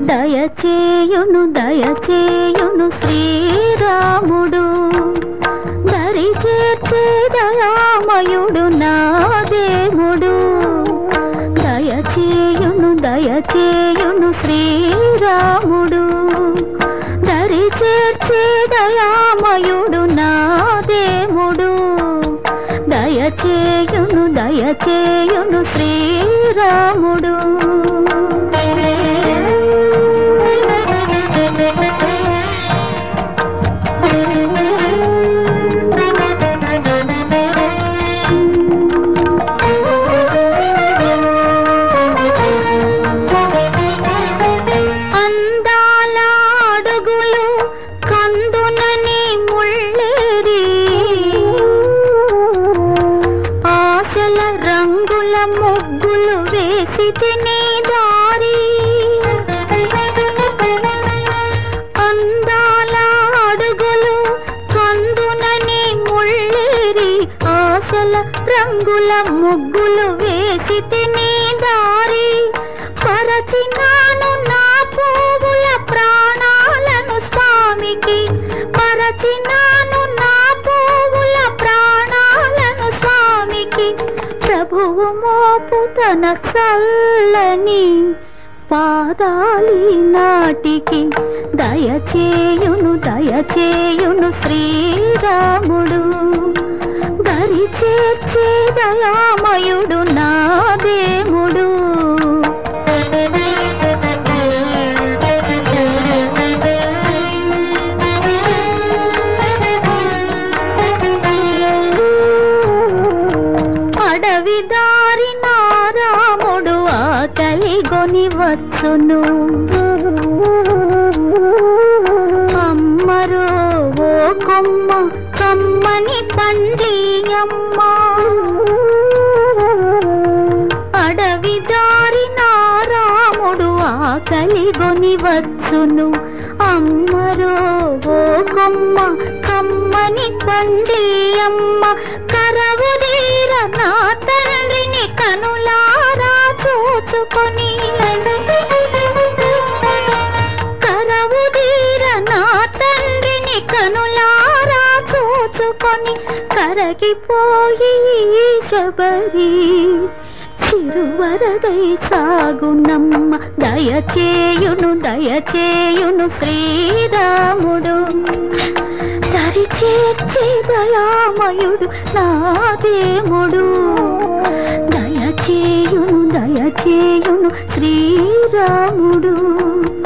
దయచేయును దయచేయును శ్రీరాముడు దరి చేర్చే దయామయుడు నా దేవుడు దయచేయును దయచేయును శ్రీరాముడు దరి చేర్చే దయామయుడు నా దేవుడు దయచేయును దయచేయును శ్రీరాముడు అందాల అడుగులు కందునని ముళ్ళేరి ఆశల రంగుల ముగ్గులు వేసి తినే దారి అందాల అడుగులు కందునని ముళ్ళేరి ఆశల రంగుల ముగ్గులు వేసి తినే దారి పరచినాను నా పువ్వుల ప్రాణాలను స్వామికి పరచినాను నా పువ్వుల ప్రాణాలను స్వామికి ప్రభువు మోపు తన చల్లని పాదాలి నాటికి దయచేయును దయచేయును శ్రీరాముడు దరి చేర్చే దయామయుడు నా దేవుడు అడవి దారి నారాముడు ఆకలి గొని వచ్చును అమ్మరో ఓ కొమ్మ కమ్మని పండి అమ్మ అడవి దారి నారాముడు ఆకలి గొని వచ్చును అమ్మరో ఓ కొమ్మ కమ్మని పండి అమ్మ కరవుదీర నా తండ్రిని కనులారా చూచుకొని కరవుదీర నా తండ్రిని కనులారా చూచుకొని కరగిపోయి ఈ శబరి చిరువరదై సాగునమ్మ దయచేయును దయచేయును శ్రీరాముడు దరి చేర్చే దయామయుడు నా దేవుడు దయచేయును దయచేయును శ్రీరాముడు